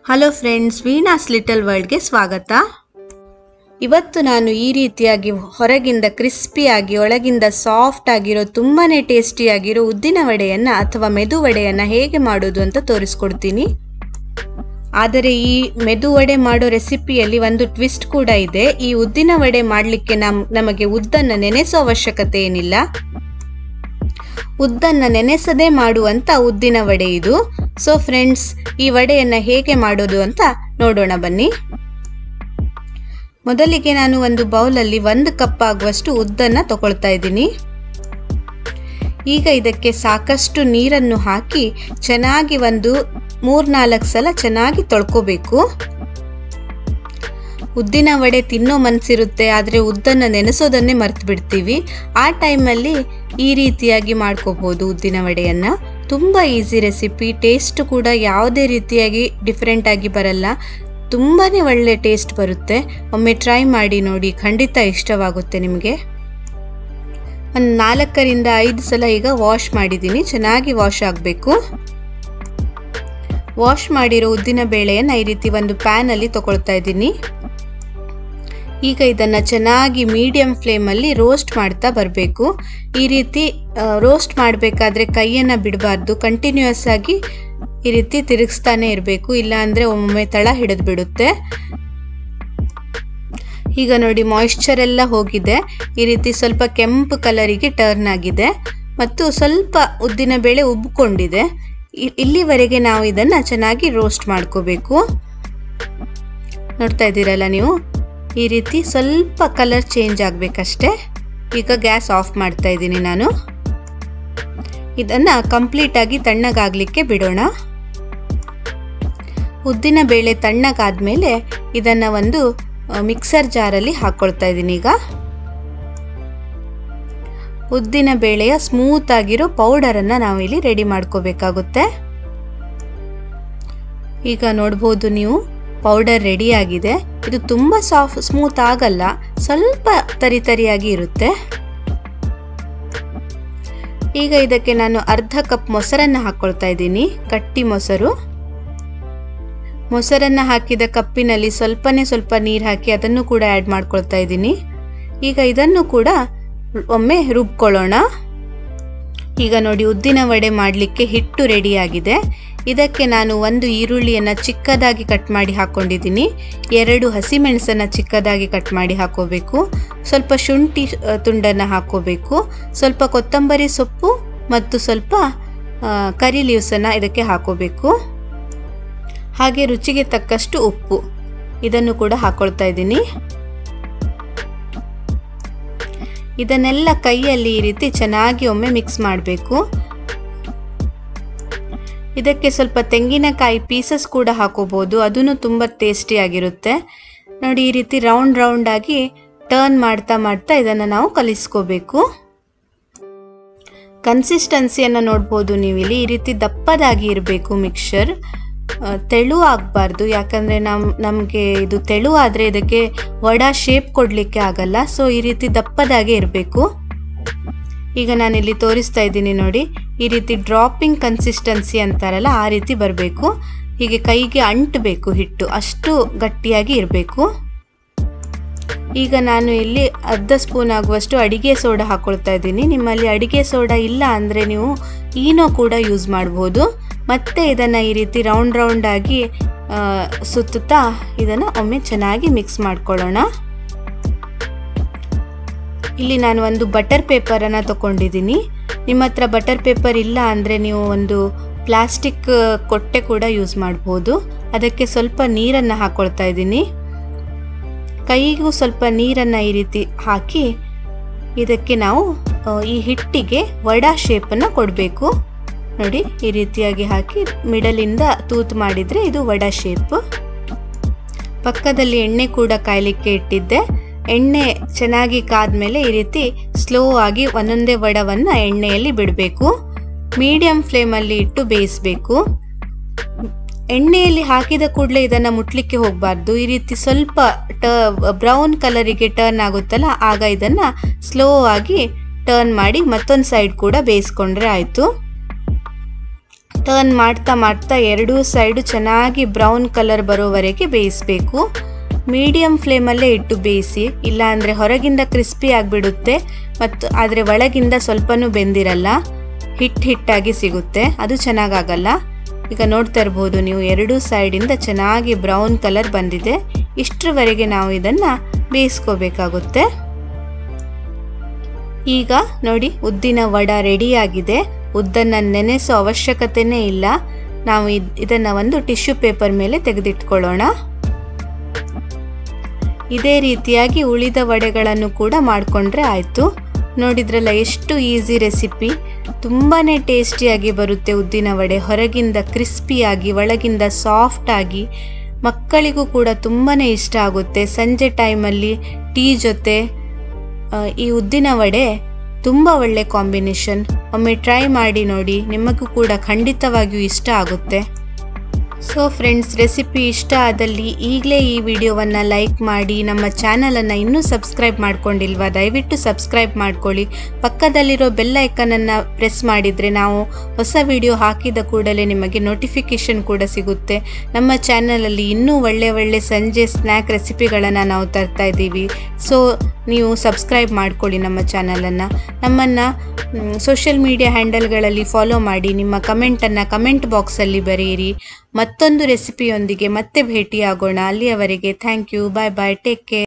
hello friends Veena's little ವರ್ಲ್ಡ್ಗೆ ಸ್ವಾಗತ ಇವತ್ತು ನಾನು ಈ ರೀತಿಯಾಗಿ ಹೊರಗಿಂದ ಕ್ರಿಸ್ಪಿಯಾಗಿ ಒಳಗಿಂದ ಸಾಫ್ಟ್ ಆಗಿರೋ ತುಂಬಾ ಟೇಸ್ಟಿಯಾಗಿರೋ ಉದ್ದಿನ ವಡೆಯನ್ನು ಅಥವಾ ಮೆದು ವಡೆಯನ್ನು ಹೇಗೆ ಮಾಡೋದು ಅಂತ ತೋರಿಸ್ಕೊಡ್ತೀನಿ ಆದರೆ ಈ ಮೆದು ವಡೆ ಮಾಡೋ ರೆಸಿಪಿಯಲ್ಲಿ ಒಂದು ಟ್ವಿಸ್ಟ್ ಕೂಡ ಇದೆ ಈ ಉದ್ದಿನ ವಡೆ ಮಾಡಲಿಕ್ಕೆ ನಮ್ ನಮಗೆ ಉದ್ದನ್ನು ನೆನೆಸೋ ಅವಶ್ಯಕತೆ ಏನಿಲ್ಲ ಉದ್ದನ್ನು ನೆನೆಸದೇ ಮಾಡುವಂತ ಉದ್ದಿನ ವಡೆ ಇದು ಸೊ ಫ್ರೆಂಡ್ಸ್ ಈ ವಡೆಯನ್ನು ಹೇಗೆ ಮಾಡೋದು ಅಂತ ನೋಡೋಣ ಬನ್ನಿ ಮೊದಲಿಗೆ ನಾನು ಒಂದು ಬೌಲಲ್ಲಿ ಒಂದು ಕಪ್ ಆಗುವಷ್ಟು ಉದ್ದನ್ನು ತಗೊಳ್ತಾ ಇದ್ದೀನಿ ಈಗ ಇದಕ್ಕೆ ಸಾಕಷ್ಟು ನೀರನ್ನು ಹಾಕಿ ಚೆನ್ನಾಗಿ ಒಂದು ಮೂರ್ನಾಲ್ಕು ಸಲ ಚೆನ್ನಾಗಿ ತೊಳ್ಕೋಬೇಕು ಉದ್ದಿನ ವಡೆ ತಿನ್ನೋ ಮನಸ್ಸಿರುತ್ತೆ ಆದರೆ ಉದ್ದನ್ನು ನೆನೆಸೋದನ್ನೇ ಮರ್ತು ಬಿಡ್ತೀವಿ ಆ ಟೈಮಲ್ಲಿ ಈ ರೀತಿಯಾಗಿ ಮಾಡ್ಕೋಬೋದು ಉದ್ದಿನ ವಡೆಯನ್ನು ತುಂಬ ಈಸಿ ರೆಸಿಪಿ ಟೇಸ್ಟ್ ಕೂಡ ಯಾವುದೇ ರೀತಿಯಾಗಿ ಡಿಫ್ರೆಂಟ್ ಆಗಿ ಬರಲ್ಲ ತುಂಬಾ ಒಳ್ಳೆ ಟೇಸ್ಟ್ ಬರುತ್ತೆ ಒಮ್ಮೆ ಟ್ರೈ ಮಾಡಿ ನೋಡಿ ಖಂಡಿತ ಇಷ್ಟವಾಗುತ್ತೆ ನಿಮಗೆ ಒಂದು ನಾಲ್ಕರಿಂದ ಐದು ಸಲ ಈಗ ವಾಶ್ ಮಾಡಿದ್ದೀನಿ ಚೆನ್ನಾಗಿ ವಾಶ್ ಆಗಬೇಕು ವಾಶ್ ಮಾಡಿರೋ ಉದ್ದಿನ ಬೇಳೆಯನ್ನು ಈ ರೀತಿ ಒಂದು ಪ್ಯಾನಲ್ಲಿ ತಗೊಳ್ತಾ ಇದ್ದೀನಿ ಈಗ ಇದನ್ನು ಚೆನ್ನಾಗಿ ಮೀಡಿಯಂ ಫ್ಲೇಮಲ್ಲಿ ರೋಸ್ಟ್ ಮಾಡ್ತಾ ಬರಬೇಕು ಈ ರೀತಿ ರೋಸ್ಟ್ ಮಾಡಬೇಕಾದ್ರೆ ಕೈಯನ್ನು ಬಿಡಬಾರ್ದು ಕಂಟಿನ್ಯೂಯಸ್ ಆಗಿ ಈ ರೀತಿ ತಿರುಗಿಸ್ತಾನೆ ಇರಬೇಕು ಇಲ್ಲಾಂದರೆ ಒಮ್ಮೊಮ್ಮೆ ತಳ ಹಿಡಿದು ಬಿಡುತ್ತೆ ಈಗ ನೋಡಿ ಮಾಯಿಶ್ಚರ್ ಎಲ್ಲ ಹೋಗಿದೆ ಈ ರೀತಿ ಸ್ವಲ್ಪ ಕೆಂಪು ಕಲರಿಗೆ ಟರ್ನ್ ಆಗಿದೆ ಮತ್ತು ಸ್ವಲ್ಪ ಉದ್ದಿನ ಬೇಳೆ ಉಬ್ಕೊಂಡಿದೆ ಇಲ್ಲಿವರೆಗೆ ನಾವು ಇದನ್ನು ಚೆನ್ನಾಗಿ ರೋಸ್ಟ್ ಮಾಡ್ಕೋಬೇಕು ನೋಡ್ತಾ ಇದ್ದೀರಲ್ಲ ನೀವು ಈ ರೀತಿ ಸ್ವಲ್ಪ ಕಲರ್ ಚೇಂಜ್ ಆಗಬೇಕಷ್ಟೆ ಈಗ ಗ್ಯಾಸ್ ಆಫ್ ಮಾಡ್ತಾ ಇದ್ದೀನಿ ನಾನು ಇದನ್ನು ಕಂಪ್ಲೀಟಾಗಿ ತಣ್ಣಗಾಗಲಿಕ್ಕೆ ಬಿಡೋಣ ಉದ್ದಿನ ಬೇಳೆ ತಣ್ಣಗಾದ್ಮೇಲೆ ಇದನ್ನು ಒಂದು ಮಿಕ್ಸರ್ ಜಾರಲ್ಲಿ ಹಾಕ್ಕೊಳ್ತಾ ಇದ್ದೀನಿ ಈಗ ಉದ್ದಿನ ಬೇಳೆಯ ಸ್ಮೂತ್ ಆಗಿರೋ ಪೌಡರನ್ನು ನಾವಿಲ್ಲಿ ರೆಡಿ ಮಾಡ್ಕೋಬೇಕಾಗುತ್ತೆ ಈಗ ನೋಡ್ಬೋದು ನೀವು ಪೌಡರ್ ರೆಡಿ ಆಗಿದೆ ಇದು ತುಂಬ ಸಾಫ್ಟ್ ಸ್ಮೂತ್ ಆಗಲ್ಲ ಸ್ವಲ್ಪ ತರಿ ತರಿಯಾಗಿ ಇರುತ್ತೆ ಈಗ ಇದಕ್ಕೆ ನಾನು ಅರ್ಧ ಕಪ್ ಮೊಸರನ್ನು ಹಾಕ್ಕೊಳ್ತಾ ಇದ್ದೀನಿ ಗಟ್ಟಿ ಮೊಸರು ಮೊಸರನ್ನು ಹಾಕಿದ ಕಪ್ಪಿನಲ್ಲಿ ಸ್ವಲ್ಪನೇ ಸ್ವಲ್ಪ ನೀರು ಹಾಕಿ ಅದನ್ನು ಕೂಡ ಆ್ಯಡ್ ಮಾಡ್ಕೊಳ್ತಾ ಇದ್ದೀನಿ ಈಗ ಇದನ್ನು ಕೂಡ ಒಮ್ಮೆ ರುಬ್ಕೊಳ್ಳೋಣ ಈಗ ನೋಡಿ ಉದ್ದಿನ ವಡೆ ಮಾಡಲಿಕ್ಕೆ ಹಿಟ್ಟು ರೆಡಿಯಾಗಿದೆ ಇದಕ್ಕೆ ನಾನು ಒಂದು ಈರುಳ್ಳಿಯನ್ನು ಚಿಕ್ಕದಾಗಿ ಕಟ್ ಮಾಡಿ ಹಾಕ್ಕೊಂಡಿದ್ದೀನಿ ಎರಡು ಹಸಿಮೆಣಸನ್ನು ಚಿಕ್ಕದಾಗಿ ಕಟ್ ಮಾಡಿ ಹಾಕೋಬೇಕು ಸ್ವಲ್ಪ ಶುಂಠಿ ತುಂಡನ್ನು ಹಾಕೋಬೇಕು ಸ್ವಲ್ಪ ಕೊತ್ತಂಬರಿ ಸೊಪ್ಪು ಮತ್ತು ಸ್ವಲ್ಪ ಕರಿ ಲೀವ್ಸನ್ನು ಇದಕ್ಕೆ ಹಾಕೋಬೇಕು ಹಾಗೆ ರುಚಿಗೆ ತಕ್ಕಷ್ಟು ಉಪ್ಪು ಇದನ್ನು ಕೂಡ ಹಾಕೊಳ್ತಾ ಇದ್ದೀನಿ ಇದನ್ನೆಲ್ಲ ಕೈಯಲ್ಲಿ ಈ ರೀತಿ ಚೆನ್ನಾಗಿ ಒಮ್ಮೆ ಮಿಕ್ಸ್ ಮಾಡಬೇಕು ಇದಕ್ಕೆ ಸ್ವಲ್ಪ ತೆಂಗಿನಕಾಯಿ ಪೀಸಸ್ ಕೂಡ ಹಾಕೋಬಹುದು ಅದನ್ನು ತುಂಬ ಟೇಸ್ಟಿಯಾಗಿರುತ್ತೆ ನೋಡಿ ಈ ರೀತಿ ರೌಂಡ್ ರೌಂಡ್ ಆಗಿ ಟರ್ನ್ ಮಾಡ್ತಾ ಮಾಡ್ತಾ ಇದನ್ನು ನಾವು ಕಲಿಸ್ಕೋಬೇಕು ಕನ್ಸಿಸ್ಟೆನ್ಸಿಯನ್ನು ನೋಡ್ಬೋದು ನೀವು ಇಲ್ಲಿ ಈ ರೀತಿ ದಪ್ಪದಾಗಿ ಇರಬೇಕು ಮಿಕ್ಸರ್ ತೆಳು ಆಗಬಾರ್ದು ಯಾಕಂದರೆ ನಮ್ಮ ನಮಗೆ ಇದು ತೆಳು ಆದರೆ ಇದಕ್ಕೆ ವಡಾ ಶೇಪ್ ಕೊಡಲಿಕ್ಕೆ ಆಗಲ್ಲ ಸೊ ಈ ರೀತಿ ದಪ್ಪದಾಗೆ ಇರಬೇಕು ಈಗ ನಾನಿಲ್ಲಿ ತೋರಿಸ್ತಾ ಇದ್ದೀನಿ ನೋಡಿ ಈ ರೀತಿ ಡ್ರಾಪಿಂಗ್ ಕನ್ಸಿಸ್ಟೆನ್ಸಿ ಅಂತಾರಲ್ಲ ಆ ರೀತಿ ಬರಬೇಕು ಹೀಗೆ ಕೈಗೆ ಅಂಟಬೇಕು ಹಿಟ್ಟು ಅಷ್ಟು ಗಟ್ಟಿಯಾಗಿ ಇರಬೇಕು ಈಗ ನಾನು ಇಲ್ಲಿ ಅರ್ಧ ಸ್ಪೂನ್ ಆಗುವಷ್ಟು ಅಡಿಗೆ ಸೋಡಾ ಹಾಕ್ಕೊಳ್ತಾ ಇದ್ದೀನಿ ನಿಮ್ಮಲ್ಲಿ ಅಡಿಗೆ ಸೋಡಾ ಇಲ್ಲ ಅಂದರೆ ನೀವು ಈನೋ ಕೂಡ ಯೂಸ್ ಮಾಡ್ಬೋದು ಮತ್ತೆ ಇದನ್ನು ಈ ರೀತಿ ರೌಂಡ್ ರೌಂಡ್ ಆಗಿ ಸುತ್ತುತ್ತಾ ಇದನ್ನು ಒಮ್ಮೆ ಚೆನ್ನಾಗಿ ಮಿಕ್ಸ್ ಮಾಡ್ಕೊಳ್ಳೋಣ ಇಲ್ಲಿ ನಾನು ಒಂದು ಬಟರ್ ಪೇಪರನ್ನು ತಗೊಂಡಿದ್ದೀನಿ ನಿಮ್ಮ ಹತ್ರ ಬಟರ್ ಪೇಪರ್ ಇಲ್ಲ ಅಂದರೆ ನೀವು ಒಂದು ಪ್ಲಾಸ್ಟಿಕ್ ಕೊಟ್ಟೆ ಕೂಡ ಯೂಸ್ ಮಾಡ್ಬೋದು ಅದಕ್ಕೆ ಸ್ವಲ್ಪ ನೀರನ್ನು ಹಾಕ್ಕೊಳ್ತಾ ಇದ್ದೀನಿ ಕೈಗೂ ಸ್ವಲ್ಪ ನೀರನ್ನು ಈ ರೀತಿ ಹಾಕಿ ಇದಕ್ಕೆ ನಾವು ಈ ಹಿಟ್ಟಿಗೆ ವಡಾ ಶೇಪನ್ನು ಕೊಡಬೇಕು ನೋಡಿ ಈ ರೀತಿಯಾಗಿ ಹಾಕಿ ಮಿಡಲಿಂದ ತೂತು ಮಾಡಿದರೆ ಇದು ವಡಾ ಶೇಪ್ ಪಕ್ಕದಲ್ಲಿ ಎಣ್ಣೆ ಕೂಡ ಕಾಯಲಿಕ್ಕೆ ಇಟ್ಟಿದ್ದೆ ಎಣ್ಣೆ ಚೆನ್ನಾಗಿ ಕಾದ್ಮೇಲೆ ಈ ರೀತಿ ಸ್ಲೋ ಆಗಿ ಒಂದೊಂದೇ ವಡವನ್ನು ಎಣ್ಣೆಯಲ್ಲಿ ಬಿಡಬೇಕು ಮೀಡಿಯಂ ಫ್ಲೇಮಲ್ಲಿ ಇಟ್ಟು ಬೇಯಿಸಬೇಕು ಎಣ್ಣೆಯಲ್ಲಿ ಹಾಕಿದ ಕೂಡಲೇ ಇದನ್ನು ಮುಟ್ಲಿಕ್ಕೆ ಹೋಗಬಾರ್ದು ಈ ರೀತಿ ಸ್ವಲ್ಪ ಟ ಬ್ರೌನ್ ಕಲರಿಗೆ ಟರ್ನ್ ಆಗುತ್ತಲ್ಲ ಆಗ ಇದನ್ನು ಸ್ಲೋ ಆಗಿ ಟರ್ನ್ ಮಾಡಿ ಮತ್ತೊಂದು ಸೈಡ್ ಕೂಡ ಬೇಯಿಸ್ಕೊಂಡ್ರೆ ಆಯಿತು ಟರ್ನ್ ಮಾಡ್ತಾ ಮಾಡ್ತಾ ಎರಡೂ ಸೈಡು ಚೆನ್ನಾಗಿ ಬ್ರೌನ್ ಕಲರ್ ಬರೋವರೆಗೆ ಬೇಯಿಸಬೇಕು ಮೀಡಿಯಮ್ ಫ್ಲೇಮಲ್ಲೇ ಇಟ್ಟು ಬೇಯಿಸಿ ಇಲ್ಲಾಂದರೆ ಹೊರಗಿಂದ ಕ್ರಿಸ್ಪಿ ಆಗಿಬಿಡುತ್ತೆ ಮತ್ತು ಆದರೆ ಒಳಗಿಂದ ಸ್ವಲ್ಪನೂ ಬೆಂದಿರಲ್ಲ ಹಿಟ್ಟು ಹಿಟ್ಟಾಗಿ ಸಿಗುತ್ತೆ ಅದು ಚೆನ್ನಾಗಾಗಲ್ಲ ಈಗ ನೋಡ್ತಾ ಇರ್ಬೋದು ನೀವು ಎರಡೂ ಸೈಡಿಂದ ಚೆನ್ನಾಗಿ ಬ್ರೌನ್ ಕಲರ್ ಬಂದಿದೆ ಇಷ್ಟರವರೆಗೆ ನಾವು ಇದನ್ನು ಬೇಯಿಸ್ಕೋಬೇಕಾಗುತ್ತೆ ಈಗ ನೋಡಿ ಉದ್ದಿನ ವಡ ರೆಡಿಯಾಗಿದೆ ಉದ್ದನ್ನು ನೆನೆಸೋ ಅವಶ್ಯಕತೆನೇ ಇಲ್ಲ ನಾವು ಇದನ್ನು ಒಂದು ಟಿಶ್ಯೂ ಪೇಪರ್ ಮೇಲೆ ತೆಗೆದಿಟ್ಕೊಳ್ಳೋಣ ಇದೇ ರೀತಿಯಾಗಿ ಉಳಿದ ವಡೆಗಳನ್ನು ಕೂಡ ಮಾಡಿಕೊಂಡ್ರೆ ಆಯಿತು ನೋಡಿದ್ರಲ್ಲ ಎಷ್ಟು ಈಸಿ ರೆಸಿಪಿ ತುಂಬಾ ಟೇಸ್ಟಿಯಾಗಿ ಬರುತ್ತೆ ಉದ್ದಿನ ವಡೆ ಹೊರಗಿಂದ ಕ್ರಿಸ್ಪಿಯಾಗಿ ಒಳಗಿಂದ ಸಾಫ್ಟಾಗಿ ಮಕ್ಕಳಿಗೂ ಕೂಡ ತುಂಬಾ ಇಷ್ಟ ಆಗುತ್ತೆ ಸಂಜೆ ಟೈಮಲ್ಲಿ ಟೀ ಜೊತೆ ಈ ಉದ್ದಿನ ವಡೆ ತುಂಬ ಒಳ್ಳೆ ಕಾಂಬಿನೇಷನ್ ಒಮ್ಮೆ ಟ್ರೈ ಮಾಡಿ ನೋಡಿ ನಿಮಗೂ ಕೂಡ ಖಂಡಿತವಾಗಿಯೂ ಇಷ್ಟ ಆಗುತ್ತೆ ಸೊ ಫ್ರೆಂಡ್ಸ್ ರೆಸಿಪಿ ಇಷ್ಟ ಆದಲ್ಲಿ ಈಗಲೇ ಈ ವಿಡಿಯೋವನ್ನು ಲೈಕ್ ಮಾಡಿ ನಮ್ಮ ಚಾನಲನ್ನು ಇನ್ನೂ ಸಬ್ಸ್ಕ್ರೈಬ್ ಮಾಡ್ಕೊಂಡಿಲ್ವಾ ದಯವಿಟ್ಟು ಸಬ್ಸ್ಕ್ರೈಬ್ ಮಾಡ್ಕೊಳ್ಳಿ ಪಕ್ಕದಲ್ಲಿರೋ ಬೆಲ್ ಐಕನನ್ನು ಪ್ರೆಸ್ ಮಾಡಿದರೆ ನಾವು ಹೊಸ ವಿಡಿಯೋ ಹಾಕಿದ ಕೂಡಲೇ ನಿಮಗೆ ನೋಟಿಫಿಕೇಷನ್ ಕೂಡ ಸಿಗುತ್ತೆ ನಮ್ಮ ಚಾನಲಲ್ಲಿ ಇನ್ನೂ ಒಳ್ಳೆ ಒಳ್ಳೆ ಸಂಜೆ ಸ್ನ್ಯಾಕ್ ರೆಸಿಪಿಗಳನ್ನು ನಾವು ತರ್ತಾ ಇದ್ದೀವಿ ಸೊ ನೀವು ಸಬ್ಸ್ಕ್ರೈಬ್ ಮಾಡ್ಕೊಳ್ಳಿ ನಮ್ಮ ಚಾನಲನ್ನು ನಮ್ಮನ್ನು ಸೋಷಿಯಲ್ ಮೀಡಿಯಾ ಹ್ಯಾಂಡಲ್ಗಳಲ್ಲಿ ಫಾಲೋ ಮಾಡಿ ನಿಮ್ಮ ಕಮೆಂಟನ್ನು ಕಮೆಂಟ್ ಬಾಕ್ಸಲ್ಲಿ ಬರೆಯಿರಿ ಮತ್ತೊಂದು ರೆಸಿಪಿಯೊಂದಿಗೆ ಮತ್ತೆ ಭೇಟಿಯಾಗೋಣ ಅಲ್ಲಿಯವರೆಗೆ thank you bye bye take care